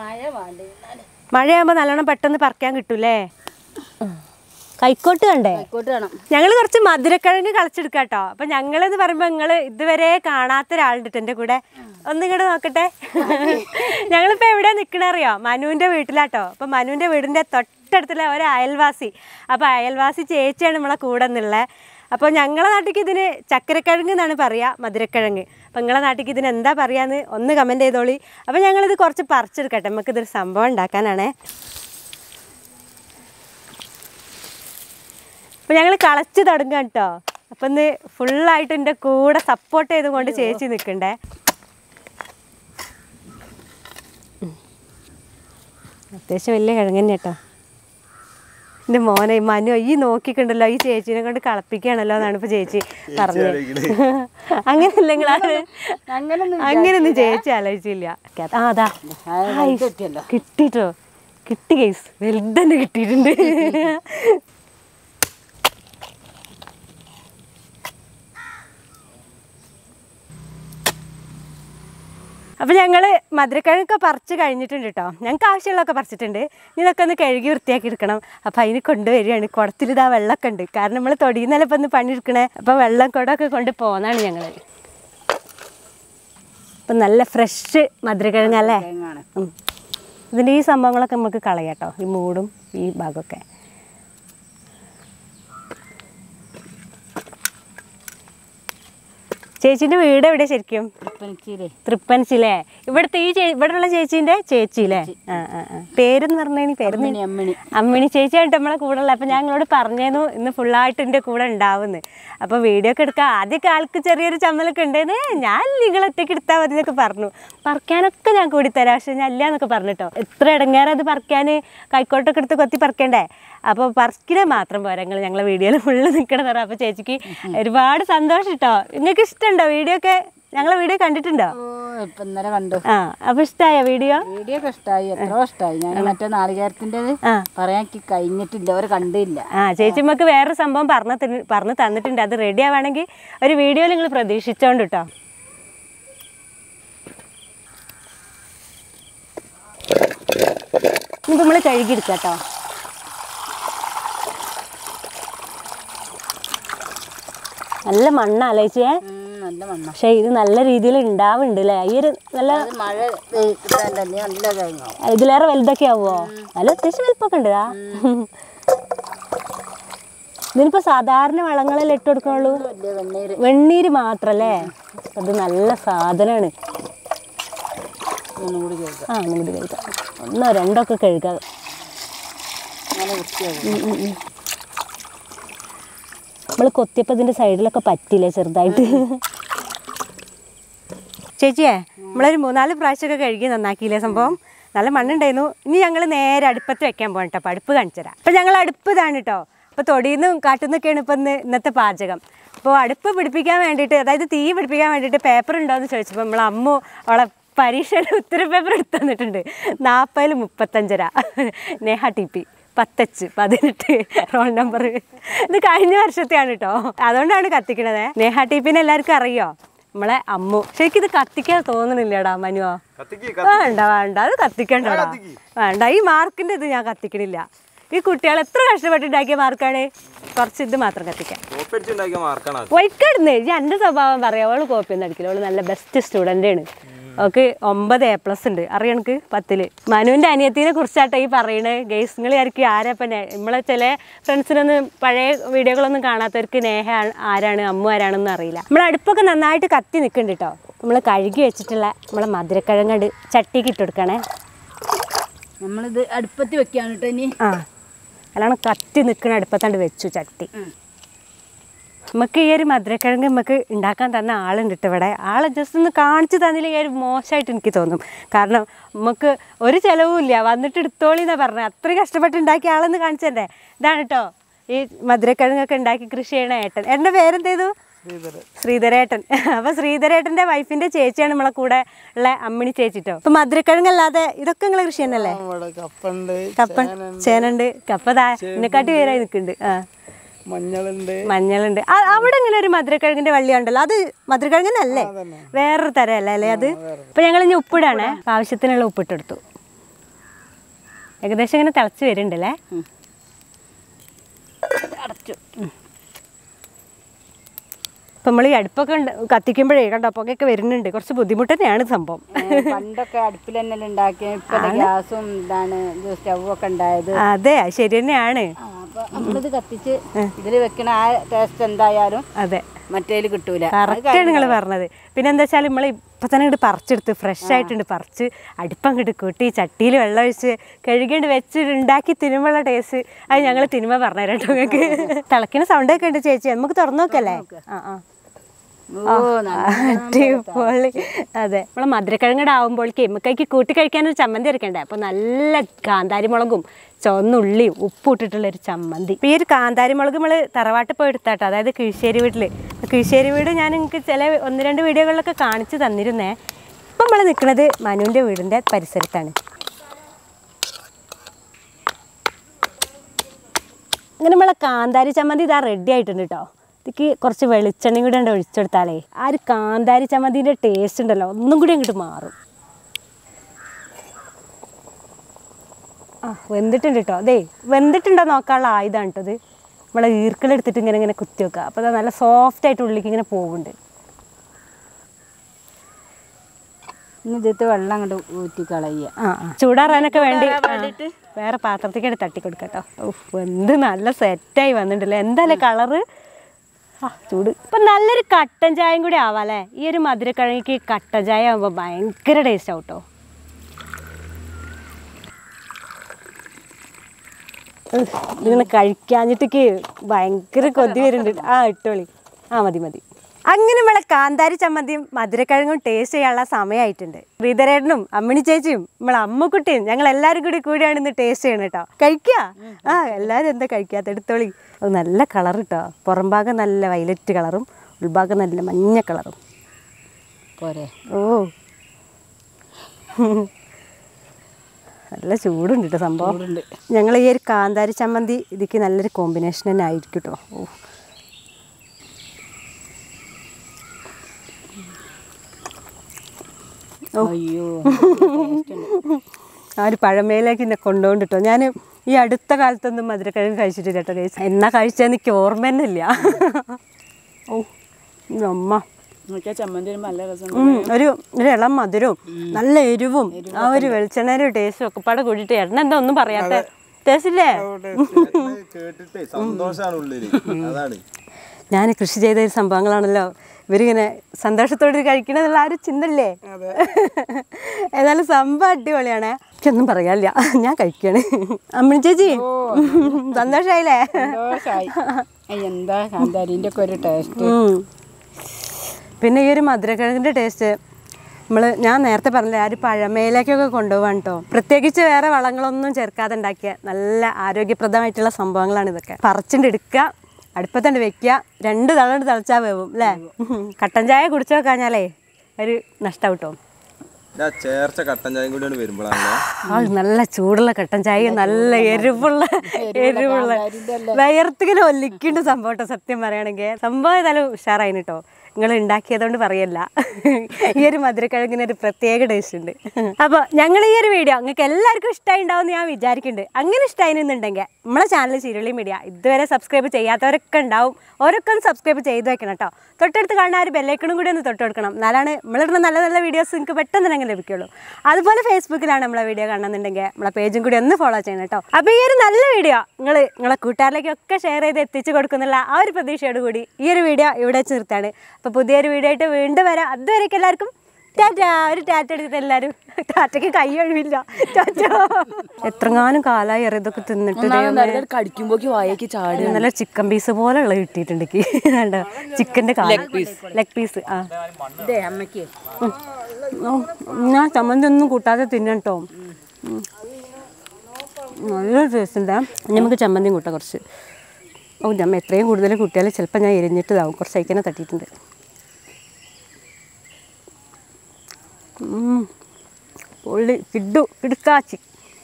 മഴ വേണ്ടേ മഴയാകുമ്പോൾ നല്ലോണം പെട്ടെന്ന് പറിക്കാൻ കിട്ടൂലേ കൈക്കോട്ട് കണ്ടേ ആയിക്കോട്ട് വേണം ഞങ്ങൾ കുറച്ച് മധുരക്കിഴങ്ങ് കളിച്ചെടുക്കാം കേട്ടോ അപ്പൊ ഞങ്ങളെന്ന് പറയുമ്പോൾ നിങ്ങൾ ഇതുവരെ കാണാത്ത ഒരാളുണ്ട് എൻ്റെ കൂടെ ഒന്ന് ഇങ്ങോട്ട് നോക്കട്ടെ ഞങ്ങളിപ്പോൾ എവിടെയാ നിൽക്കണ അറിയോ മനുവിൻ്റെ വീട്ടിലാട്ടോ അപ്പൊ മനുവിൻ്റെ വീടിൻ്റെ തൊട്ടടുത്തുള്ള ഒരു അയൽവാസി അപ്പൊ അയൽവാസി ചേച്ചിയാണ് നമ്മളെ കൂടെ നിന്നുള്ളത് അപ്പോൾ ഞങ്ങളെ നാട്ടിലേക്ക് ഇതിന് ചക്കരക്കിഴങ്ങ് എന്നാണ് പറയുക മധുരക്കിഴങ്ങ് അപ്പം നിങ്ങളെ നാട്ടിലേക്ക് ഇതിന് എന്താ പറയാന്ന് ഒന്ന് കമൻറ്റ് ചെയ്തോളി അപ്പോൾ ഞങ്ങളിത് കുറച്ച് പറിച്ചെടുക്കട്ടെ നമുക്കിതൊരു സംഭവം ഉണ്ടാക്കാനാണേ അപ്പോൾ ഞങ്ങൾ കളച്ച് തുടങ്ങാം കേട്ടോ അപ്പം ഇന്ന് ഫുള്ളായിട്ട് എൻ്റെ കൂടെ സപ്പോർട്ട് ചെയ്തുകൊണ്ട് ചേച്ചി നിൽക്കണ്ടേ ഉം. അത്യാവശ്യം വലിയ കിഴങ്ങ് തന്നെ കേട്ടോ എൻ്റെ മോനെ ഈ മനു ഈ നോക്കിക്കണ്ടല്ലോ ഈ ചേച്ചീനെ കൊണ്ട് കളപ്പിക്കുകയാണല്ലോ എന്നാണ് ഇപ്പോൾ ചേച്ചി പറഞ്ഞത് അങ്ങനെയല്ല നിങ്ങൾ അങ്ങനൊന്നും അങ്ങനെയൊന്നും ചേച്ചി ആലോചിച്ചില്ല ആ അതാ ഹായ്. കിട്ടിയല്ലോ കിട്ടിട്ടോ കിട്ടി കേസ് വലുതന്നെ കിട്ടിയിട്ടുണ്ട് അപ്പോൾ ഞങ്ങൾ മധുരക്കിഴങ്ങൊക്കെ പറിച്ച് കഴിഞ്ഞിട്ടുണ്ട് കേട്ടോ ഞങ്ങൾക്ക് ആവശ്യമുള്ളതൊക്കെ പറിച്ചിട്ടുണ്ട് ഇനി ഇതൊക്കെ ഒന്ന് കഴുകി വൃത്തിയാക്കി എടുക്കണം അപ്പോൾ അതിന് കൊണ്ടുവരികയാണ് കുടത്തിൽ ഇതാ വെള്ളമൊക്കെ ഉണ്ട് കാരണം നമ്മൾ തൊടിയുന്നല്ല ഇപ്പം ഒന്ന് പണിയെടുക്കണേ അപ്പോൾ വെള്ളം കുടമൊക്കെ കൊണ്ട് പോകുന്നതാണ് ഞങ്ങൾ അപ്പം നല്ല ഫ്രഷ് മധുരക്കിഴങ്ങല്ലേ തേങ്ങാണ് ഉം. ഇതിൻ്റെ ഈ സംഭവങ്ങളൊക്കെ നമുക്ക് കളയാം കേട്ടോ ഈ മൂടും ഈ ഭാഗമൊക്കെ ചേച്ചീൻ്റെ വീട് എവിടെ ശരിക്കും ഉപ്പനച്ചീരേ തൃപ്പൻസിലേ ഇവിടുത്തെ ഈ ചേ ഇവിടെയുള്ള ചേച്ചീൻ്റെ ചേച്ചിയില്ലേ ആ ആ ആ പേരെന്ന് പറഞ്ഞാൽ പേരെന്ന് അമ്മിണി അമ്മിണി അമ്മിണി ചേച്ചിയായിട്ട് നമ്മളെ കൂടെ ഉള്ള അപ്പം ഞാൻ നിങ്ങളോട് പറഞ്ഞേന്നു ഇന്ന് ഫുള്ളായിട്ട് എൻ്റെ കൂടെ ഉണ്ടാവുന്നു അപ്പോൾ വീഡിയോ ഒക്കെ എടുക്കാം ആദ്യമൊക്കെ ആൾക്ക് ചെറിയൊരു ചമ്മലൊക്കെ ഉണ്ടേന്ന് ഞാൻ നിങ്ങൾ ഒറ്റയ്ക്ക് എടുത്താൽ മതി എന്നൊക്കെ പറഞ്ഞു പറിക്കാനൊക്കെ ഞാൻ കൂടി തരാം പക്ഷെ ഞാൻ ഇല്ല എന്നൊക്കെ പറഞ്ഞിട്ടോ എത്ര ഇടങ്ങേരം അത് പറിക്കാൻ കൈക്കോട്ടൊക്കെ എടുത്ത് കൊത്തി പറിക്കണ്ടേ അപ്പോൾ പറിക്കണേ മാത്രം പോരാ നിങ്ങൾ ഞങ്ങളെ വീഡിയോയിൽ ഫുള്ള് നിൽക്കണം തരാം അപ്പോൾ ചേച്ചിക്ക് ഒരുപാട് സന്തോഷം കേട്ടോ നിങ്ങൾക്ക് ഇഷ്ടമുണ്ടോ വീഡിയോ ഒക്കെ ഞങ്ങളെ വീഡിയോ കണ്ടിട്ടുണ്ടോ ഓ ഇപ്പൊ ഇന്നലെ കണ്ടു ആ അപ്പോൾ ഇഷ്ടമായോ വീഡിയോ വീഡിയോ ഒക്കെ ഇഷ്ടമായി എത്രയോ ഇഷ്ടമായി ഞാൻ മറ്റേ നാളികേരത്തിൻ്റെത് ആ. പറയാൻ എനിക്ക് കഴിഞ്ഞിട്ടില്ല അവർ കണ്ടില്ല ആ ചേച്ചിമ്മക്ക് വേറൊരു സംഭവം പറഞ്ഞു തന്നി- പറഞ്ഞു തന്നിട്ടുണ്ട് അത് റെഡി ആവുകയാണെങ്കിൽ ഒരു വീഡിയോയിൽ നിങ്ങൾ പ്രതീക്ഷിച്ചോണ്ട് കേട്ടോ ഇത് നമ്മൾ കഴുകിയെടുക്കാം കേട്ടോ നല്ല മണ്ണ അലയിച്ചേ ഉം, നല്ല മണ്ണ പക്ഷേ ഇത് നല്ല രീതിയിൽ ഉണ്ടാവുന്നുണ്ട് അല്ലേ ഈ ഒരു നല്ല അത് മഴ കിട്ടാൻ തന്നെ നല്ല കഴിഞ്ഞാവും ഇതിലേറെ വലുതൊക്കെ ആവുമോ നല്ല അത്യാവശ്യം വലുപ്പമൊക്കെ ഉണ്ട് ആ ഇതിനിപ്പോ സാധാരണ വളങ്ങളെല്ലാം ഇട്ട് കൊടുക്കണുള്ളൂ വലിയ വെണ്ണീര് വെണ്ണീര് മാത്രല്ലേ അത് നല്ല സാധനമാണ് ഒന്നും കൂടി കേൾക്കാം ആ ഒന്നും കൂടി കഴുകാം ഒന്നോ രണ്ടോ ഒക്കെ കഴുകാം അങ്ങനെ വൃത്തിയാകും നമ്മൾ കൊത്തിയപ്പോൾ ഇതിൻ്റെ സൈഡിലൊക്കെ പറ്റില്ലേ ചെറുതായിട്ട് ചേച്ചിയെ നമ്മളൊരു മൂന്നാല് പ്രാവശ്യമൊക്കെ കഴുകി നന്നാക്കിയില്ലേ സംഭവം നല്ല മണ്ണുണ്ടായിരുന്നു ഇനി ഞങ്ങൾ നേരെ അടുപ്പത്ത് വെക്കാൻ പോകണം കേട്ടോ അപ്പോൾ അടുപ്പ് കാണിച്ചു തരാം അപ്പോൾ ഞങ്ങൾ അടുപ്പ് ഇതാണ് കേട്ടോ അപ്പോൾ തൊടിയിൽ നിന്നും കാട്ടിൽ നിന്നൊക്കെയാണ് ഇപ്പം ഇന്ന് ഇന്നത്തെ പാചകം അപ്പോൾ അടുപ്പ് പിടിപ്പിക്കാൻ വേണ്ടിയിട്ട് അതായത് തീ പിടിപ്പിക്കാൻ വേണ്ടിയിട്ട് പേപ്പർ ഉണ്ടോ എന്ന് ചോദിച്ചപ്പോൾ നമ്മൾ അമ്മു അവളെ പരീക്ഷയുടെ ഉത്തര പേപ്പർ എടുത്തു തന്നിട്ടുണ്ട് നാൽപ്പതിൽ മുപ്പത്തഞ്ചര നേഹ ടി പി പത്തച്ച് പതിനെട്ട് റോൾ നമ്പർ ഇത് കഴിഞ്ഞ വർഷത്തെയാണ് കേട്ടോ അതുകൊണ്ടാണ് കത്തിക്കണത് നേഹ ടി പിന്നെ എല്ലാവർക്കും അറിയോ നമ്മളെ അമ്മു ശരിക്കും ഇത് കത്തിക്കാൻ തോന്നണില്ലടാ മനുവോ വേണ്ട വേണ്ട അത് കത്തിക്കണ്ടടാ വേണ്ട ഈ മാർക്കിന്റെ ഇത് ഞാൻ കത്തിക്കണില്ല ഈ കുട്ടികൾ എത്ര കഷ്ടപ്പെട്ടുണ്ടാക്കിയ മാർക്കാണ് കുറച്ച് ഇത് മാത്രം കത്തിക്കാൻ കോപ്പടിച്ചുണ്ടാക്കിയ മാർക്കാണ് അത് വൈക്കടുന്ന് ഞാൻ എൻ്റെ സ്വഭാവം പറയാം അവള് കോപ്പിയൊന്നും അടിക്കില്ല അവള് നല്ല ബെസ്റ്റ് സ്റ്റുഡൻ്റ് ആണ് അവൾക്ക് ഒമ്പത് എ പ്ലസ് ഉണ്ട് അറിയാം എനിക്ക് പത്തില് മനുവിൻ്റെ അനിയത്തിനെ കുറിച്ചാട്ടോ ഈ പറയണത് ഗെയ്സ് നിങ്ങൾ ആയിരിക്കും ആരപ്പം നമ്മളെ ചില ഫ്രണ്ട്സിനൊന്നും പഴയ വീഡിയോകളൊന്നും കാണാത്തവർക്ക് നേഹ ആ- ആരാണ് അമ്മു ആരാണെന്ന് അറിയില്ല നമ്മൾ അടുപ്പൊക്കെ നന്നായിട്ട് കത്തി നിൽക്കുന്നുണ്ട് കേട്ടോ നമ്മൾ കഴുകി വെച്ചിട്ടുള്ള നമ്മളെ മധുരക്കിഴങ്ങട് ചട്ടിക്ക് ഇട്ട് കൊടുക്കണേ നമ്മളിത് അടുപ്പത്ത് വെക്കാണ് കേട്ടോ ഇനി ആ അല്ലാണ്ട് കത്തി നിൽക്കുന്ന അടുപ്പത്താണ്ട് വെച്ചു ചട്ടി ഉം. നമുക്ക് ഈ ഒരു മധുരക്കിഴങ്ങ് നമുക്ക് ഉണ്ടാക്കാൻ തന്ന ആളുണ്ട് കേട്ടോ ഇവിടെ ആളെ ജസ്റ്റ് ഒന്ന് കാണിച്ചു തന്നില്ലെങ്കിൽ ഒരു മോശമായിട്ട് എനിക്ക് തോന്നും കാരണം നമുക്ക് ഒരു ചിലവും ഇല്ല വന്നിട്ട് എടുത്തോളി എന്നാ പറഞ്ഞത് അത്രയും കഷ്ടപ്പെട്ട് ഉണ്ടാക്കിയ ആളെന്ന് കാണിച്ചു തരണ്ടേ ഇതാണ് കേട്ടോ ഈ മധുരക്കിഴങ്ങൊക്കെ ഉണ്ടാക്കി കൃഷി ചെയ്യണ ഏട്ടൻ എൻ്റെ പേരെന്തേതു ശ്രീധരേട്ടൻ അപ്പൊ ശ്രീധരേട്ടന്റെ വൈഫിന്റെ ചേച്ചിയാണ് നമ്മളെ കൂടെ ഉള്ള അമ്മിണി ചേച്ചിട്ടോ ഇപ്പൊ മധുരക്കിഴങ്ങല്ലാതെ ഇതൊക്കെ നിങ്ങളെ കൃഷി തന്നെയല്ലേ ഇവിടെ കപ്പുണ്ട് കപ്പ ചേനുണ്ട് കപ്പ ദാ എന്നെക്കാട്ടി പേരായി നിൽക്കുന്നുണ്ട് ആ മഞ്ഞളുണ്ട് മഞ്ഞളുണ്ട് ആ- അവിടെ ഇങ്ങനെ ഒരു മധുരക്കിഴങ്ങിന്റെ വള്ളി ഉണ്ടല്ലോ അത് മധുരക്കിഴങ്ങനല്ലേ വേറൊരു തരമല്ലേ അല്ലേ അത് ഇപ്പൊ ഞങ്ങൾ ഇനി ഉപ്പിടാണേ ആവശ്യത്തിനുള്ള ഉപ്പിട്ടെടുത്തു ഏകദേശം ഇങ്ങനെ തിളച്ച് വരുന്നുണ്ടല്ലേ അടച്ചു ഇപ്പം നമ്മൾ ഈ അടുപ്പൊക്കെ ഉണ്ട് കത്തിക്കുമ്പോഴേ കണ്ടോ പുകയൊക്കെ വരുന്നുണ്ട് കുറച്ച് ബുദ്ധിമുട്ട് തന്നെയാണ് സംഭവം ഏ, പണ്ടൊക്കെ അടുപ്പിൽ തന്നെ ഉണ്ടാക്കിയ ഇപ്പൊ ഗ്യാസും ഇതാണ് ഇത് സ്റ്റൗവൊക്കെ ഉണ്ടായത് അതെ അത് ശരി തന്നെയാണ് ആ, അപ്പൊ നമ്മളിത് കത്തിച്ച് ഇതിൽ വെക്കണ ആ ടേസ്റ്റ് എന്തായാലും അതെ മറ്റേല് കിട്ടൂല കറക്റ്റാണ് നിങ്ങൾ പറഞ്ഞത് പിന്നെ എന്താ വെച്ചാൽ നമ്മൾ ഇപ്പം തന്നെ ഇങ്ങോട്ട് പറിച്ചെടുത്ത് ഫ്രഷ് ആയിട്ടുണ്ട് പറിച്ച് അടുപ്പങ്ങോട്ട് കൂട്ടി ചട്ടിയിൽ വെള്ളം ഒഴിച്ച് കഴുകിണ്ട് വെച്ച് ഉണ്ടാക്കി തിരുമുള്ള ടേസ്റ്റ് അത് ഞങ്ങൾ തിരുമ പറഞ്ഞുതരാം കേട്ടോ നിങ്ങൾക്ക് തിളക്കുന്ന സൗണ്ടൊക്കെ ഉണ്ട് ചേച്ചി നമുക്ക് തുറന്നു നോക്കല്ലേ ആ ആ ഓ നല്ല അടിപൊളി അതെ നമ്മളെ മധുരക്കിഴങ്ങടെ ആവുമ്പോഴേക്ക് നമുക്കേക്ക് കൂട്ടി കഴിക്കാൻ ഒരു ചമ്മന്തി ഇറക്കണ്ടേ അപ്പോൾ നല്ല കാന്താരി മുളകും ചുവന്നുള്ളിയും ഉപ്പ് ഇട്ടിട്ടുള്ള ഒരു ചമ്മന്തി ഇപ്പം ഈ ഒരു കാന്താരി മുളക് നമ്മൾ തറവാട്ടിൽ പോയി എടുത്താട്ടോ അതായത് കിഴിശ്ശേരി വീട്ടിൽ കിഴിശ്ശേരി വീട് ഞാൻ നിങ്ങൾക്ക് ചില ഒന്ന് രണ്ട് വീഡിയോകളിലൊക്കെ കാണിച്ചു തന്നിരുന്നേ ഇപ്പം നമ്മൾ നിൽക്കുന്നത് മനുവിൻ്റെ വീടിൻ്റെ പരിസരത്താണ് അങ്ങനെ നമ്മളെ കാന്താരി ചമ്മന്തി ഇതാ റെഡി ആയിട്ടുണ്ട് കേട്ടോ ഇതിക്ക് കുറച്ച് വെളിച്ചെണ്ണയും കൂടി ഉണ്ട് ഒഴിച്ചെടുത്താലേ ആ ഒരു കാന്താരി ചമ്മന്തിൻ്റെ ടേസ്റ്റ് ഉണ്ടല്ലോ ഒന്നും കൂടി അങ്ങോട്ട് മാറും ആ വെന്തിട്ടുണ്ട് കേട്ടോ അതെ വെന്തിട്ടുണ്ടോ നോക്കാനുള്ള ആയുധമാണ് കേട്ടോ ഇത് നമ്മളെ ഈർക്കലെടുത്തിട്ട് ഇങ്ങനെ ഇങ്ങനെ കുത്തി വെക്കുക അപ്പോൾ അത് നല്ല സോഫ്റ്റ് ആയിട്ട് ഉള്ളിലേക്ക് ഇങ്ങനെ പോകുന്നുണ്ട് ഇനി ഇതിട്ട് വെള്ളം അങ്ങോട്ട് ഊറ്റി കളയുക ആ ആ. ചൂടാറാനൊക്കെ വേണ്ടി ആ, വേറെ പാത്രത്തേക്ക് എടുത്ത് തട്ടി കൊടുക്കട്ടോ ഉഫ് എന്ത് നല്ല സെറ്റായി വന്നിട്ടുണ്ടല്ലേ എന്തായാലും കളറ് ആ ചൂട് ഇപ്പം നല്ലൊരു കട്ടൻ ചായയും കൂടി ആവാല്ലേ ഈ ഒരു മധുരക്കിഴങ്ങിക്ക് കട്ടൻ ചായ ആകുമ്പോൾ ഭയങ്കര ടേസ്റ്റ് ആവും കേട്ടോ ഇതിങ്ങനെ കഴിക്കാഞ്ഞിട്ടേക്ക് ഭയങ്കര കൊതി വരുന്നുണ്ട് ആ ഇട്ടോളി ആ മതി മതി അങ്ങനെ നമ്മളെ കാന്താരി ചമ്മന്തിയും മധുരക്കിഴങ്ങും ടേസ്റ്റ് ചെയ്യാനുള്ള സമയമായിട്ടുണ്ട് ശ്രീധരേട്ടനും അമ്മിണി ചേച്ചിയും നമ്മളെ അമ്മക്കുട്ടിയും ഞങ്ങൾ എല്ലാവരും കൂടി കൂടിയാണ് ഇന്ന് ടേസ്റ്റ് ചെയ്യണം കേട്ടോ കഴിക്കുക ആ എല്ലാവരും എന്താ കഴിക്കാത്ത എടുത്തോളി അത് നല്ല കളർ കേട്ടോ പുറം ഭാഗം നല്ല വയലറ്റ് കളറും ഉൾഭാഗം നല്ല മഞ്ഞ കളറും പോരെ ഓ നല്ല ചൂടുണ്ട് കേട്ടോ സംഭവം ചൂടുണ്ട്. ഞങ്ങൾ ഈ ഒരു കാന്താരി ചമ്മന്തി ഇതിക്ക് നല്ലൊരു കോമ്പിനേഷൻ തന്നെ ആയിരിക്കും കേട്ടോ ഓ അയ്യോ taste ഉണ്ട്. ആ ഒരു പഴമയിലേക്ക് എന്നെ കൊണ്ടുപോകും കേട്ടോ ഞാൻ ഈ അടുത്ത കാലത്തൊന്നും മധുരക്കിഴങ്ങ് കഴിച്ചിട്ടില്ല കേട്ടോ കഴിച്ചു എന്നാ കഴിച്ചതെന്ന് എനിക്ക് ഓർമ്മ തന്നെ ഇല്ല ഓ ഇത് അമ്മ നോക്കിയാ ചമ്മന്തി വരുമ്പോ നല്ല രസം ഉം, ഒരു ഒരു ഇളം മധുരവും നല്ല എരിവും ആ ഒരു വെളിച്ചെണ്ണയുടെ ടേസ്റ്റും ഒക്കെ പാടെ കൂടിയിട്ട് എണ്ണ എന്താ ഒന്നും പറയാത്ത ടേസ്റ്റ് ഇല്ലേ കേട്ടിട്ടേ സന്തോഷാണ് ഉള്ളില് അതാണ് ഞാൻ കൃഷി ചെയ്ത ഒരു സംഭവങ്ങളാണല്ലോ ഇവരിങ്ങനെ സന്തോഷത്തോടെ കഴിക്കണമെന്നുള്ള ആ ഒരു ചിന്തല്ലേ ഏതായാലും സംഭവം അടിപൊളിയാണ് എനിക്കൊന്നും പറയാനില്ല ഞാൻ കഴിക്കാണ് അമ്മിണി ചേച്ചി സന്തോഷായില്ലേ സന്തോഷായി അയ്യ, എന്താ കാന്താരിന്റെ ഒക്കെ ഒരു ടേസ്റ്റ് ഉം. പിന്നെ ഈ ഒരു മധുരക്കിഴങ്ങിൻ്റെ ടേസ്റ്റ് നമ്മൾ ഞാൻ നേരത്തെ പറഞ്ഞില്ലേ ആ ഒരു പഴമയിലേക്കൊക്കെ കൊണ്ടുപോകാൻ കേട്ടോ പ്രത്യേകിച്ച് വേറെ വളങ്ങളൊന്നും ചേർക്കാതെ ഉണ്ടാക്കിയ നല്ല ആരോഗ്യപ്രദമായിട്ടുള്ള സംഭവങ്ങളാണ് ഇതൊക്കെ പറിച്ചിട്ട് എടുക്കുക അടുപ്പത്തണ്ട് വെക്കുക രണ്ട് തളണ്ട് തിളച്ചാൽ വേവും അല്ലേ കട്ടൻ ചായ കുടിച്ചു വെക്കാഞ്ഞാലേ ഒരു നഷ്ടം കേട്ടോ ഞാൻ ചേർച്ച കട്ടൻ ചായം കൂടിയാണ് വരുമ്പോഴാണല്ലോ ആ നല്ല ചൂടുള്ള കട്ടൻ ചായ നല്ല എരിവുള്ള എരിവുള്ള വയർത്തിങ്ങനെ ഒലിക്കേണ്ട സംഭവം കേട്ടോ സത്യം പറയുകയാണെങ്കിൽ സംഭവം ഏതായാലും ഉഷാറായിന് കേട്ടോ നിങ്ങൾ ഉണ്ടാക്കിയതുകൊണ്ട് പറയല്ല ഈ ഒരു മധുരക്കിഴങ്ങിന് ഒരു പ്രത്യേക ടേസ്റ്റ് ഉണ്ട് അപ്പോൾ ഞങ്ങൾ ഈ ഒരു വീഡിയോ നിങ്ങൾക്ക് എല്ലാവർക്കും ഇഷ്ടമായി ഉണ്ടാവും ഞാൻ വിചാരിക്കുന്നുണ്ട് അങ്ങനെ ഇഷ്ടമായിരുന്നുണ്ടെങ്കിൽ നമ്മളെ ചാനൽ ചിരുളി മീഡിയ ഇതുവരെ സബ്സ്ക്രൈബ് ചെയ്യാത്തവരൊക്കെ ഉണ്ടാവും ഓരോക്കെ ഒന്ന് സബ്സ്ക്രൈബ് ചെയ്ത് വെക്കണം കേട്ടോ തൊട്ടടുത്ത് കാണുന്ന ആ ഒരു ബെല്ലൈക്കണും കൂടി ഒന്ന് തൊട്ട് കൊടുക്കണം എന്നാലാണ് നമ്മളിടുന്ന നല്ല നല്ല വീഡിയോസ് നിങ്ങൾക്ക് പെട്ടെന്ന് തന്നെ ലഭിക്കുള്ളൂ അതുപോലെ ഫേസ്ബുക്കിലാണ് നമ്മളെ വീഡിയോ കാണുന്നുണ്ടെങ്കിൽ നമ്മളെ പേജും കൂടി ഒന്ന് ഫോളോ ചെയ്യണം കേട്ടോ അപ്പോൾ ഈ ഒരു നല്ല വീഡിയോ നിങ്ങൾ നിങ്ങളെ കൂട്ടുകാരിലേക്കൊക്കെ ഷെയർ ചെയ്ത് എത്തിച്ചു കൊടുക്കുന്നുള്ള ആ ഒരു പ്രതീക്ഷയോട് കൂടി ഈ ഒരു വീഡിയോ ഇവിടെ വെച്ച് നിർത്താണ് അപ്പോൾ പുതിയൊരു വീഡിയോ ആയിട്ട് വീണ്ടും വരാം അതുവരേക്കും എല്ലാവർക്കും ടാറ്റ ഒരു ടാറ്റ എടുത്തിട്ട് എല്ലാവരും ടാറ്റയ്ക്ക് കൈ ഒഴിവില്ല ടാറ്റ എത്രങ്ങാനും കാലമായി അറിയ ഇതൊക്കെ തിന്നിട്ട് ദൈവമേ. കടിക്കുമ്പോക്ക് വായക്ക് ചാട് നല്ല ചിക്കൻ പീസ് പോലെ ഉള്ള കിട്ടിയിട്ടുണ്ട് എനിക്ക് കണ്ടോ ചിക്കൻ്റെ ലെഗ് പീസ് ലെഗ് പീസ് ആ ഇതേ അമ്മയ്ക്ക് ഉം. ഓ, ഞാൻ ചമ്മന്തി ഒന്നും കൂട്ടാതെ തിന്നട്ടോ നല്ല ടേസ്റ്റ് ഉണ്ട് ഇനി നമുക്ക് ചമ്മന്തിയും കൂട്ടാം കുറച്ച് ഓ നമ്മ എത്രയും കൂടുതൽ കൂട്ടിയാൽ ചിലപ്പോൾ ഞാൻ എരിഞ്ഞിട്ട് ഇതാവും കുറച്ച് അയക്കനെ തട്ടിയിട്ടുണ്ട് ഉം. പൊള്ളി കിഡു കിടുക്കാച്ചി